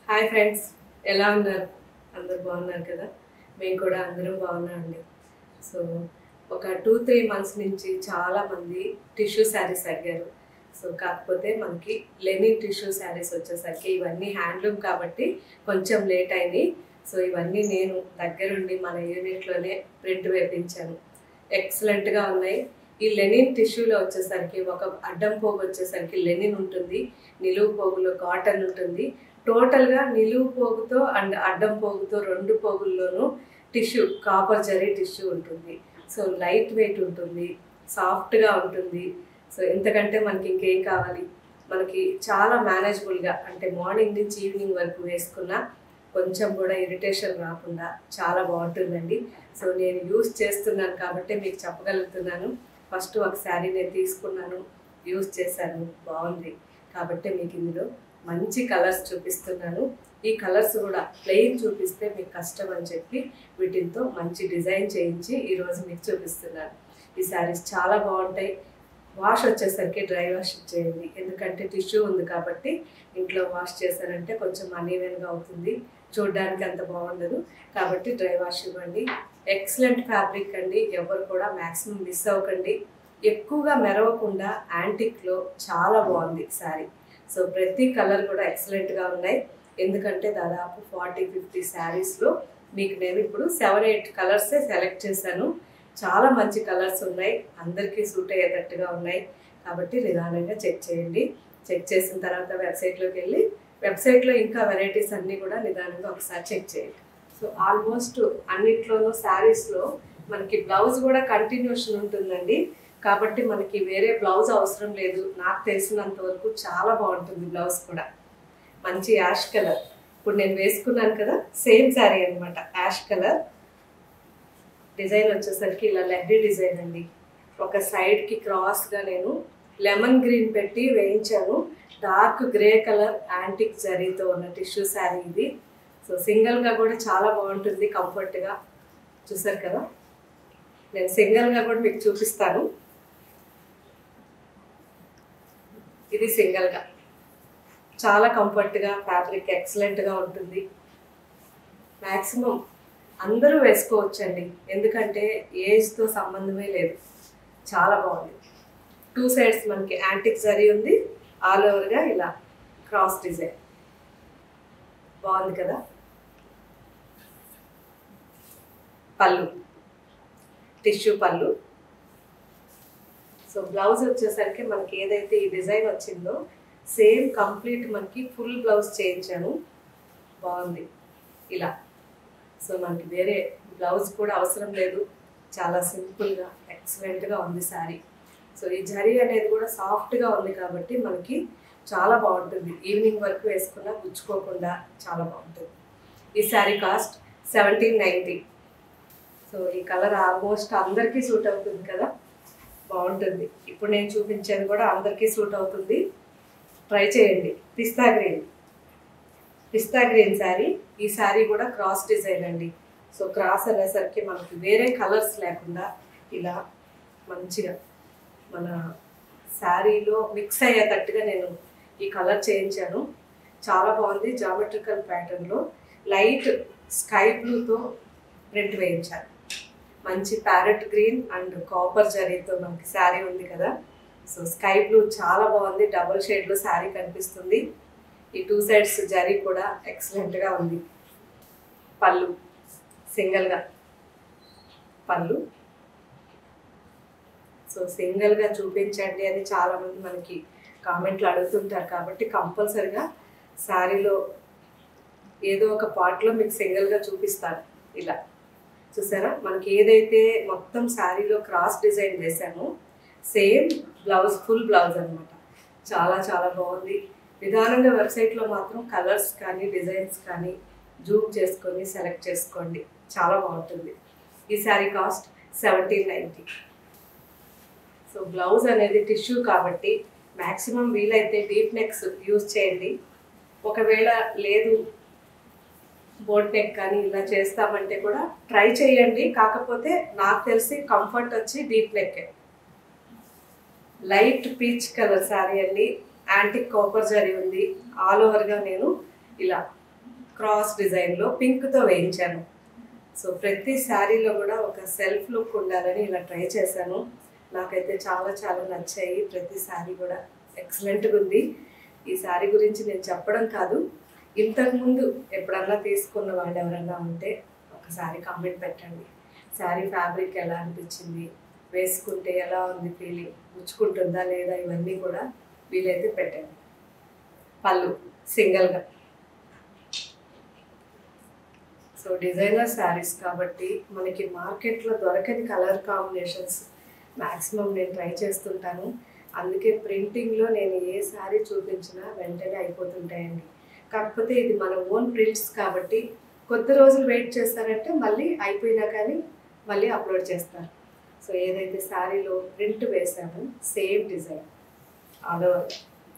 hi friends ఎలా ఉన్నారు అందరు బాగున్నారు కదా మేము కూడా అందరం బాగున్నామండి సో ఒక టూ త్రీ మంత్స్ నుంచి చాలా మంది టిష్యూ శారీస్ అడిగారు సో కాకపోతే మనకి లెనిన్ టిష్యూ శారీస్ వచ్చేసరికి ఇవన్నీ హ్యాండ్లూమ్ కాబట్టి కొంచెం లేట్ అయింది సో ఇవన్నీ నేను దగ్గరుండి మన యూనిట్లోనే ప్రింట్ వేపించాను ఎక్సలెంట్గా ఉన్నాయి ఈ లెనిన్ టిష్యూలో వచ్చేసరికి ఒక అడ్డం పోగు వచ్చేసరికి లెనిన్ ఉంటుంది నిలువు పోగులో కాటన్ ఉంటుంది టోటల్గా నిలువు పోగుతో అండ్ అడ్డం పోగుతో రెండు పోగుల్లోనూ టిష్యూ కాపర్ జరీ టిష్యూ ఉంటుంది సో లైట్ వెయిట్ ఉంటుంది సాఫ్ట్గా ఉంటుంది సో ఎంతకంటే మనకి ఇంకేం కావాలి మనకి చాలా మేనేజబుల్గా అంటే మార్నింగ్ నుంచి ఈవినింగ్ వరకు వేసుకున్న కొంచెం కూడా ఇరిటేషన్ రాకుండా చాలా బాగుంటుందండి సో నేను యూస్ చేస్తున్నాను కాబట్టి మీకు చెప్పగలుగుతున్నాను ఫస్ట్ ఒక శారీ నేను తీసుకున్నాను యూస్ చేశాను బాగుంది కాబట్టి మీకు ఇందులో మంచి కలర్స్ చూపిస్తున్నాను ఈ కలర్స్ కూడా ప్లెయిన్ చూపిస్తే మీకు కష్టం అని చెప్పి వీటితో మంచి డిజైన్ చేయించి ఈరోజు మీకు చూపిస్తున్నాను ఈ శారీస్ చాలా బాగుంటాయి వాష్ వచ్చేసరికి డ్రై వాష్ చేయండి ఎందుకంటే టిష్యూ ఉంది కాబట్టి ఇంట్లో వాష్ చేశారంటే కొంచెం అనీవెన్గా అవుతుంది చూడడానికి అంత బాగుండదు కాబట్టి డ్రై వాష్ ఇవ్వండి ఎక్సలెంట్ ఫ్యాబ్రిక్ అండి ఎవరు కూడా మ్యాక్సిమం మిస్ అవ్వకండి ఎక్కువగా మెరవకుండా యాంటిక్లో చాలా బాగుంది శారీ సో ప్రతి కలర్ కూడా ఎక్సలెంట్గా ఉన్నాయి ఎందుకంటే దాదాపు ఫార్టీ ఫిఫ్టీ శారీస్లో మీకు నేను ఇప్పుడు సెవెన్ ఎయిట్ కలర్సే సెలెక్ట్ చేశాను చాలా మంచి కలర్స్ ఉన్నాయి అందరికీ సూట్ అయ్యేటట్టుగా ఉన్నాయి కాబట్టి నిదానంగా చెక్ చేయండి చెక్ చేసిన తర్వాత వెబ్సైట్లోకి వెళ్ళి వెబ్సైట్లో ఇంకా వెరైటీస్ అన్నీ కూడా నిదానంగా ఒకసారి చెక్ చేయండి సో ఆల్మోస్ట్ అన్నిట్లోనూ శారీస్లో మనకి బ్లౌజ్ కూడా కంటిన్యూషన్ ఉంటుందండి కాబట్టి మనకి వేరే బ్లౌజ్ అవసరం లేదు నాకు తెలిసినంత వరకు చాలా బాగుంటుంది బ్లౌజ్ కూడా మంచి యాష్ కలర్ ఇప్పుడు నేను వేసుకున్నాను కదా సేమ్ శారీ అనమాట యాష్ కలర్ డిజైన్ వచ్చేసరికి ఇలా లెహరీ డిజైన్ అండి ఒక సైడ్కి క్రాస్గా నేను లెమన్ గ్రీన్ పెట్టి వేయించాను డార్క్ గ్రే కలర్ యాంటిక్ జరీతో ఉన్న టిష్యూ శారీ ఇది సో సింగిల్గా కూడా చాలా బాగుంటుంది కంఫర్ట్గా చూసారు కదా నేను సింగిల్గా కూడా మీకు చూపిస్తాను ఇది సింగిల్గా చాలా కంఫర్ట్గా ఫ్యాబ్రిక్ ఎక్సలెంట్గా ఉంటుంది మ్యాక్సిమం అందరూ వేసుకోవచ్చండి ఎందుకంటే ఏజ్తో సంబంధమే లేదు చాలా బాగుంది టూ సైడ్స్ మనకి యాంటిక్ జరీ ఉంది ఆల్ ఓవర్గా ఇలా క్రాస్ డిజైన్ బాగుంది కదా పళ్ళు టిష్యూ పళ్ళు సో బ్లౌజ్ వచ్చేసరికి మనకి ఏదైతే ఈ డిజైన్ వచ్చిందో సేమ్ కంప్లీట్ మనకి ఫుల్ బ్లౌజ్ చేయించాను బాగుంది ఇలా సో మనకి వేరే బ్లౌజ్ కూడా అవసరం లేదు చాలా సింపుల్గా ఎక్సలెంట్గా ఉంది శారీ సో ఈ జరీ అనేది కూడా సాఫ్ట్గా ఉంది కాబట్టి మనకి చాలా బాగుంటుంది ఈవినింగ్ వరకు వేసుకున్నా గుచ్చుకోకుండా చాలా బాగుంటుంది ఈ sari cost seventeen ninety so ఈ కలర్ ఆల్మోస్ట్ అందరికీ సూట్ అవుతుంది కదా బాగుంటుంది ఇప్పుడు నేను చూపించేది కూడా అందరికీ సూట్ అవుతుంది ట్రై చేయండి పిస్తా గ్రీన్ పిస్తా గ్రీన్ శారీ ఈ శారీ కూడా క్రాస్ డిజైన్ అండి సో క్రాస్ అనేసరికి మనకి వేరే కలర్స్ లేకుండా ఇలా మంచిగా మన శారీలో మిక్స్ అయ్యేటట్టుగా నేను ఈ కలర్ చేయించాను చాలా బాగుంది జామెట్రికల్ ప్యాటర్న్లో లైట్ స్కై బ్లూతో ప్రింట్ వేయించాను మంచి ప్యారెట్ గ్రీన్ అండ్ కాపర్ జరీతో మనకి శారీ ఉంది కదా సో స్కై బ్లూ చాలా బాగుంది డబుల్ షేడ్లో శారీ కనిపిస్తుంది ఈ టూ సైడ్స్ జరీ కూడా ఎక్సలెంట్గా ఉంది పళ్ళు సింగిల్గా పళ్ళు సో సింగిల్గా చూపించండి అని చాలామంది మనకి కామెంట్లు అడుగుతుంటారు కాబట్టి కంపల్సరిగా శారీలో ఏదో ఒక పార్ట్లో మీకు సింగిల్గా చూపిస్తాను ఇలా చూసారా మనకి ఏదైతే మొత్తం శారీలో క్రాస్ డిజైన్ వేసామో సేమ్ బ్లౌజ్ ఫుల్ బ్లౌజ్ అనమాట చాలా చాలా బాగుంది నిదానంగా వెబ్సైట్లో మాత్రం కలర్స్ కానీ డిజైన్స్ కానీ జూమ్ చేసుకొని సెలెక్ట్ చేసుకోండి చాలా బాగుంటుంది ఈ sari cost seventeen ninety so blouse అనేది టిష్యూ కాబట్టి మ్యాక్సిమం వీలైతే డీప్ నెక్స్ యూజ్ చేయండి ఒకవేళ లేదు బోట్ నెక్ కానీ ఇలా చేస్తామంటే కూడా ట్రై చేయండి కాకపోతే నాకు తెలిసి కంఫర్ట్ వచ్చి deep neck light peach colour sari అండి యాంటిక్ కాపర్ జరీ ఉంది ఆల్ ఓవర్గా నేను ఇలా క్రాస్ డిజైన్లో పింక్తో వేయించాను సో ప్రతి శారీలో కూడా ఒక సెల్ఫ్ లుక్ ఉండాలని ఇలా ట్రై చేశాను నాకైతే చాలా చాలా నచ్చాయి ప్రతి శారీ కూడా ఎక్సలెంట్గా ఉంది ఈ శారీ గురించి నేను చెప్పడం కాదు ఇంతకుముందు ఎప్పుడన్నా తీసుకున్న వాళ్ళు ఎవరన్నా ఉంటే ఒకసారి కామెంట్ పెట్టండి శారీ ఫ్యాబ్రిక్ ఎలా అనిపించింది వేసుకుంటే ఎలా ఉంది ఫీలింగ్ గుచ్చుకుంటుందా లేదా ఇవన్నీ కూడా వీలైతే పెట్టండి పళ్ళు సింగిల్గా సో డిజైనర్ శారీస్ కాబట్టి మనకి మార్కెట్లో దొరకని కలర్ కాంబినేషన్స్ మ్యాక్సిమం నేను ట్రై చేస్తుంటాను అందుకే ప్రింటింగ్లో నేను ఏ శారీ చూపించినా వెంటనే అయిపోతుంటాయండి కాకపోతే ఇది మన ఓన్ ప్రింట్స్ కాబట్టి కొద్ది రోజులు వెయిట్ చేస్తారంటే మళ్ళీ అయిపోయినా కానీ మళ్ళీ అప్లోడ్ చేస్తారు సో ఏదైతే శారీలో ప్రింట్ వేసామో సేమ్ డిజైన్ ఆల్ ఓవర్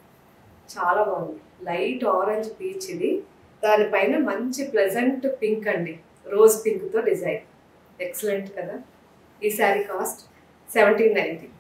చాలా బాగుంది లైట్ ఆరెంజ్ పీచ్ ఇది దానిపైన మంచి ప్లెజెంట్ పింక్ అండి రోజ్ పింక్తో డిజైన్ ఎక్సలెంట్ కదా ఈ శారీ కాస్ట్ సెవెంటీన్ నైంటీ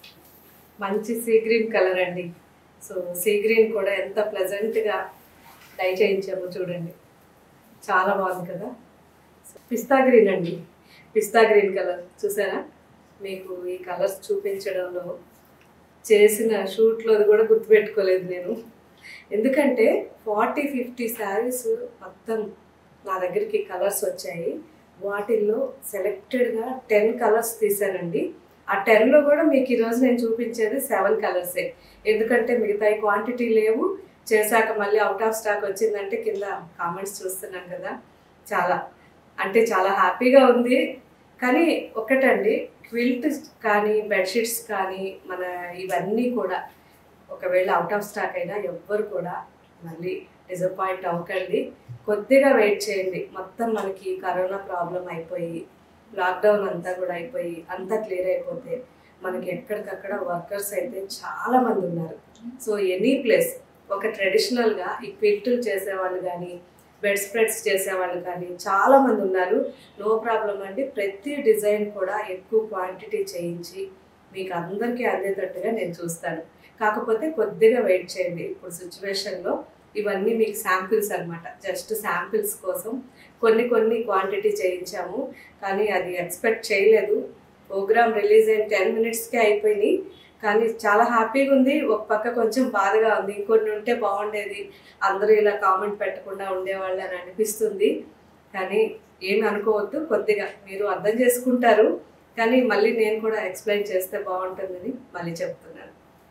మంచి సీ గ్రీన్ కలర్ అండి సో సీ గ్రీన్ కూడా ఎంత ప్లెజెంట్గా డై చేయించామో చూడండి చాలా బాగుంది కదా పిస్తా గ్రీన్ అండి పిస్తా గ్రీన్ కలర్ చూసారా మీకు ఈ కలర్స్ చూపించడంలో చేసిన షూట్లో కూడా గుర్తుపెట్టుకోలేదు నేను ఎందుకంటే ఫార్టీ ఫిఫ్టీ శారీస్ మొత్తం నా దగ్గరికి కలర్స్ వచ్చాయి వాటిల్లో సెలెక్టెడ్గా టెన్ కలర్స్ తీసానండి ఆ టెన్లో కూడా మీకు ఈరోజు నేను చూపించేది సెవెన్ కలర్సే ఎందుకంటే మిగతా క్వాంటిటీ లేవు చేశాక మళ్ళీ అవుట్ ఆఫ్ స్టాక్ వచ్చిందంటే కింద కామెంట్స్ చూస్తున్నాం కదా చాలా అంటే చాలా హ్యాపీగా ఉంది కానీ ఒక్కటండి క్విల్ట్ కానీ బెడ్షీట్స్ కానీ మన ఇవన్నీ కూడా ఒకవేళ అవుట్ ఆఫ్ స్టాక్ అయినా ఎవ్వరు కూడా మళ్ళీ డిసప్పాయింట్ అవ్వకండి కొద్దిగా వెయిట్ చేయండి మొత్తం మనకి కరోనా ప్రాబ్లం అయిపోయి లాక్డౌన్ అంతా కూడా అయిపోయి అంతా క్లియర్ అయిపోతే మనకి ఎక్కడికక్కడ వర్కర్స్ అయితే చాలా మంది ఉన్నారు సో ఎనీ ప్లేస్ ఒక ట్రెడిషనల్గా ఈ క్విల్టులు చేసేవాళ్ళు కానీ బెడ్ స్ప్రెడ్స్ చేసేవాళ్ళు కానీ చాలా మంది ఉన్నారు నో ప్రాబ్లం అండి ప్రతి డిజైన్ కూడా ఎక్కువ క్వాంటిటీ చేయించి మీకు అందరికీ అందేటట్టుగా నేను చూస్తాను కాకపోతే కొద్దిగా వెయిట్ చేయండి ఇప్పుడు సిచ్యువేషన్లో ఇవన్నీ మీకు శాంపిల్స్ అనమాట జస్ట్ శాంపిల్స్ కోసం కొన్ని కొన్ని క్వాంటిటీ చేయించాము కానీ అది ఎక్స్పెక్ట్ చేయలేదు ప్రోగ్రామ్ రిలీజ్ అయిన టెన్ మినిట్స్కే అయిపోయినాయి కానీ చాలా హ్యాపీగా ఉంది ఒక పక్క కొంచెం బాధగా ఉంది ఇంకొన్ని ఉంటే బాగుండేది అందరూ ఇలా కామెంట్ పెట్టకుండా ఉండేవాళ్ళు అని అనిపిస్తుంది కానీ ఏమి అనుకోవద్దు కొద్దిగా మీరు అర్థం చేసుకుంటారు కానీ మళ్ళీ నేను కూడా ఎక్స్ప్లెయిన్ చేస్తే బాగుంటుందని మళ్ళీ చెప్తున్నాను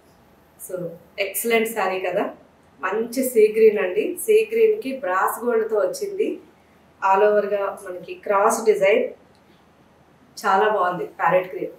సో ఎక్సలెంట్ శారీ కదా మంచి సీ గ్రీన్ అండి సీ గ్రీన్కి బ్రాస్ గోల్డ్తో వచ్చింది ఆల్ ఓవర్గా మనకి క్రాస్ డిజైన్ చాలా బాగుంది ప్యారెట్ గ్రీన్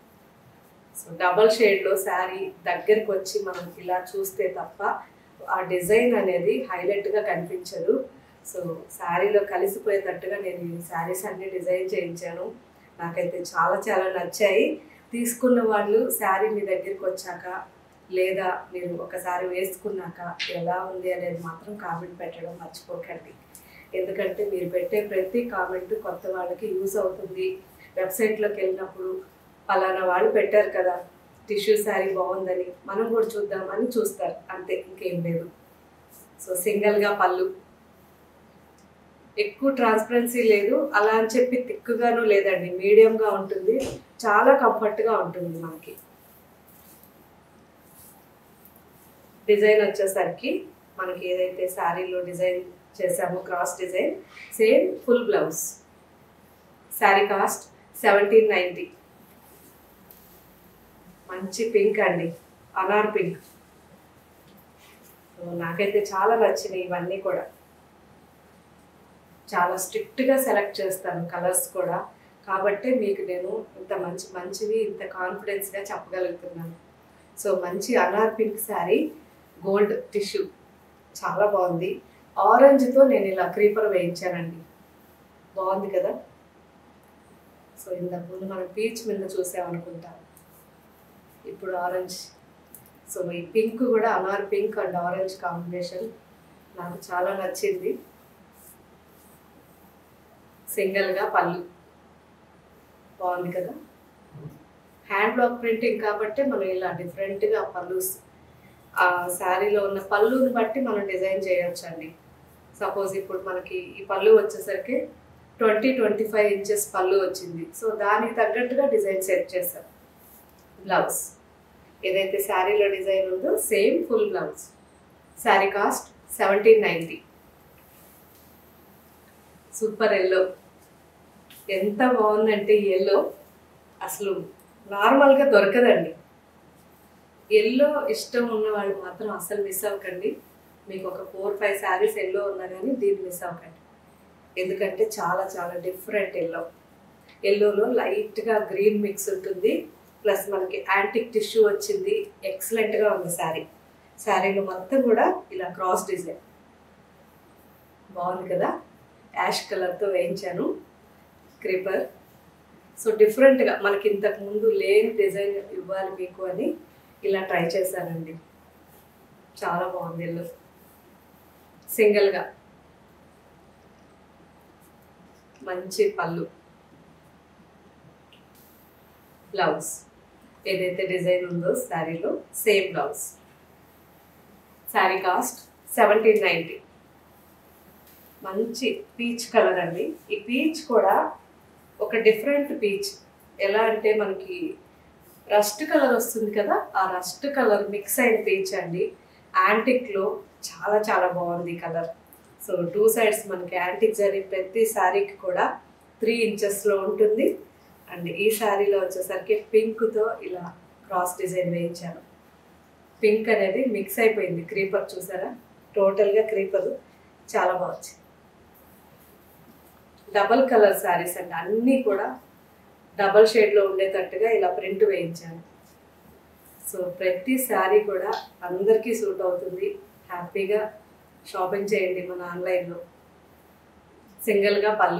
సో డబల్ షేడ్లో శారీ దగ్గరికి వచ్చి మనం ఇలా చూస్తే తప్ప ఆ డిజైన్ అనేది హైలైట్గా కనిపించదు సో శారీలో కలిసిపోయేటట్టుగా నేను ఈ శారీస్ అన్ని డిజైన్ చేయించాను నాకైతే చాలా చాలా నచ్చాయి తీసుకున్న వాళ్ళు శారీ మీ దగ్గరికి వచ్చాక లేదా మీరు ఒకసారి వేసుకున్నాక ఎలా ఉంది అనేది మాత్రం కామెంట్ పెట్టడం మర్చిపోకండి ఎందుకంటే మీరు పెట్టే ప్రతి కామెంట్ కొత్త వాళ్ళకి యూజ్ అవుతుంది వెబ్సైట్లోకి వెళ్ళినప్పుడు పలానా వాళ్ళు పెట్టారు కదా టిష్యూ శారీ బాగుందని మనం కూడా చూద్దామని చూస్తారు అంతే ఇంకేం లేదు సో సింగిల్గా పళ్ళు ఎక్కువ ట్రాన్స్పరెన్సీ లేదు అలా అని చెప్పి తిక్కుగాను లేదండి మీడియంగా ఉంటుంది చాలా కంఫర్ట్గా ఉంటుంది మనకి డిజైన్ వచ్చేసరికి మనకి ఏదైతే శారీలో డిజైన్ చేసామో cross design same full blouse sari cost seventeen ninety మంచి పింక్ అండి అనార్ పింక్ సో నాకైతే చాలా నచ్చినాయి ఇవన్నీ కూడా చాలా స్ట్రిక్ట్గా సెలెక్ట్ చేస్తాను కలర్స్ కూడా కాబట్టి మీకు నేను ఇంత మంచి మంచివి ఇంత కాన్ఫిడెన్స్గా చెప్పగలుగుతున్నాను సో మంచి anar pink sari gold tissue చాలా బాగుంది ఆరెంజ్తో నేను ఇలా క్రీపర్ వేయించానండి బాగుంది కదా సో ఇంతకు ముందు మనం పీచ్ మీద చూసామనుకుంటా ఇప్పుడు ఆరెంజ్ సో ఈ పింక్ కూడా anar pink and orange combination నాకు చాలా నచ్చింది సింగిల్గా పళ్ళు బాగుంది కదా హ్యాండ్ బ్లాక్ ప్రింటింగ్ కాబట్టి మనం ఇలా డిఫరెంట్గా పళ్ళు ఆ శారీలో ఉన్న పళ్ళుని బట్టి మనం డిజైన్ చేయొచ్చండి సపోజ్ ఇప్పుడు మనకి ఈ పళ్ళు వచ్చేసరికి ట్వంటీ ట్వంటీ ఫైవ్ ఇంచెస్ పళ్ళు వచ్చింది సో దానికి తగ్గట్టుగా డిజైన్ సెట్ చేశాం బ్లౌజ్ ఏదైతే శారీలో డిజైన్ ఉందో same full blouse sari cost seventeen ninety super yellow ఎంత బాగుందంటే ఈ ఎల్లో అసలు నార్మల్గా దొరకదండి ఎల్లో ఇష్టం ఉన్న వాళ్ళు మాత్రం అసలు మిస్ అవ్వకండి మీకు ఒక ఫోర్ ఫైవ్ శారీస్ ఎల్లో ఉన్నా కానీ దీన్ని మిస్ అవ్వకండి ఎందుకంటే చాలా చాలా డిఫరెంట్ ఎల్లో ఎల్లోలో లైట్గా గ్రీన్ మిక్స్ ఉంటుంది ప్లస్ మనకి యాంటిక్ టిష్యూ వచ్చింది ఎక్సలెంట్గా ఉంది శారీ శారీలో మొత్తం కూడా ఇలా క్రాస్ డిజైన్ బాగుంది కదా యాష్ కలర్తో వేయించాను క్రీపర్ సో డిఫరెంట్గా మనకి ఇంతకు ముందు లేని డిజైన్ ఇవ్వాలి మీకు అని ఇలా ట్రై చేశానండి చాలా బాగుంది ఇల్లు సింగిల్గా మంచి పళ్ళు బ్లౌజ్ ఏదైతే డిజైన్ ఉందో శారీలో same blouse sari cost seventeen ninety మంచి పీచ్ కలర్ అండి ఈ పీచ్ కూడా ఒక డిఫరెంట్ పీచ్ ఎలా అంటే మనకి రస్ట్ కలర్ వస్తుంది కదా ఆ రస్ట్ కలర్ మిక్స్ అయిన పీచ్ అండి యాంటిక్లో చాలా చాలా బాగుంది కలర్ సో టూ సైడ్స్ మనకి యాంటిక్ జరీ ప్రతి శారీకి కూడా త్రీ ఇంచెస్లో ఉంటుంది అండ్ ఈ శారీలో వచ్చేసరికి పింక్తో ఇలా క్రాస్ డిజైన్ వేయించాను పింక్ అనేది మిక్స్ అయిపోయింది క్రీపర్ చూసారా టోటల్గా క్రీపర్ చాలా బాగుంది డబల్ కలర్ శారీస్ అండి అన్నీ కూడా డబల్ షేడ్లో ఉండేటట్టుగా ఇలా ప్రింట్ వేయించాను సో ప్రతి శారీ కూడా అందరికీ సూట్ అవుతుంది హ్యాపీగా షాపింగ్ చేయండి మన ఆన్లైన్లో సింగిల్గా పళ్ళు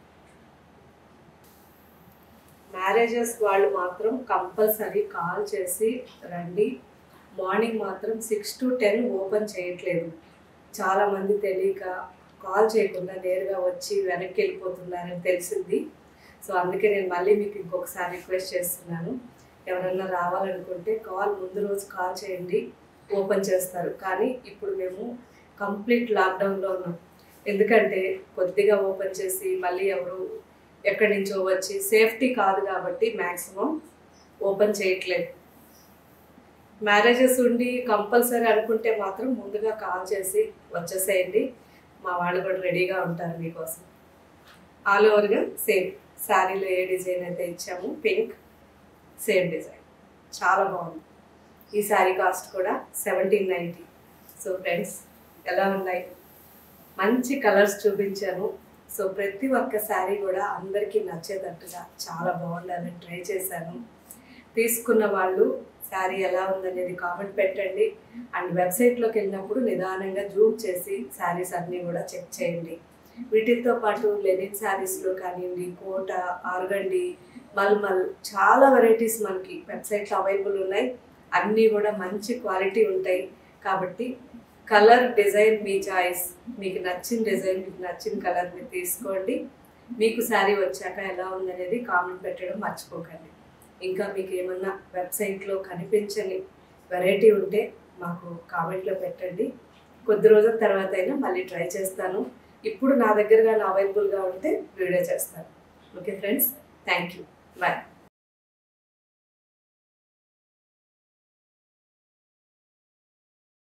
మ్యారేజెస్ వాళ్ళు మాత్రం కంపల్సరీ కాల్ చేసి రండి మార్నింగ్ మాత్రం సిక్స్ టు టెన్ ఓపెన్ చేయట్లేదు చాలామంది తెలియక కాల్ చేయకుండా నేరుగా వచ్చి వెనక్కి వెళ్ళిపోతున్నారని తెలిసింది సో అందుకే నేను మళ్ళీ మీకు ఇంకొకసారి రిక్వెస్ట్ చేస్తున్నాను ఎవరన్నా రావాలనుకుంటే కాల్ ముందు రోజు కాల్ చేయండి ఓపెన్ చేస్తారు కానీ ఇప్పుడు మేము కంప్లీట్ లాక్డౌన్లో ఉన్నాం ఎందుకంటే కొద్దిగా ఓపెన్ చేసి మళ్ళీ ఎవరు ఎక్కడి నుంచో వచ్చి సేఫ్టీ కాదు కాబట్టి మ్యాక్సిమం ఓపెన్ చేయట్లేదు మ్యారేజెస్ ఉండి కంపల్సరీ అనుకుంటే మాత్రం ముందుగా కాల్ చేసి వచ్చేసేయండి మా వాళ్ళు కూడా రెడీగా ఉంటారు మీకోసం ఆల్ ఓవర్గా సేమ్ శారీలో ఏ డిజైన్ అయితే ఇచ్చాము పింక్ సేమ్ డిజైన్ చాలా బాగుంది ఈ శారీ కాస్ట్ కూడా సెవెంటీన్ నైంటీ సో ఫ్రెండ్స్ ఎలా ఉన్నాయి మంచి కలర్స్ చూపించాను సో ప్రతి ఒక్క శారీ కూడా అందరికీ నచ్చేటట్టుగా చాలా బాగుండాలని ట్రై చేశాను తీసుకున్న వాళ్ళు శారీ ఎలా ఉందనేది కామెంట్ పెట్టండి అండ్ వెబ్సైట్లోకి వెళ్ళినప్పుడు నిదానంగా జూమ్ చేసి శారీస్ అన్నీ కూడా చెక్ చేయండి వీటితో పాటు లెనిన్ శారీస్లో కానివ్వండి కోట ఆర్గండి మల్మల్ చాలా వెరైటీస్ మనకి వెబ్సైట్లో అవైలబుల్ ఉన్నాయి అన్నీ కూడా మంచి క్వాలిటీ ఉంటాయి కాబట్టి కలర్ డిజైన్ మీ చాయిస్ మీకు నచ్చిన డిజైన్ మీకు నచ్చిన కలర్ మీరు తీసుకోండి మీకు శారీ వచ్చాక ఎలా ఉందనేది కామెంట్ పెట్టడం మర్చిపోకండి ఇంకా మీకు ఏమన్నా వెబ్సైట్లో కనిపించని వెరైటీ ఉంటే మాకు కామెంట్లో పెట్టండి కొద్ది రోజుల తర్వాత అయినా మళ్ళీ ట్రై చేస్తాను ఇప్పుడు నా దగ్గరగా అవైలబుల్గా ఉంటే వీడియో చేస్తాను okay friends thank you bye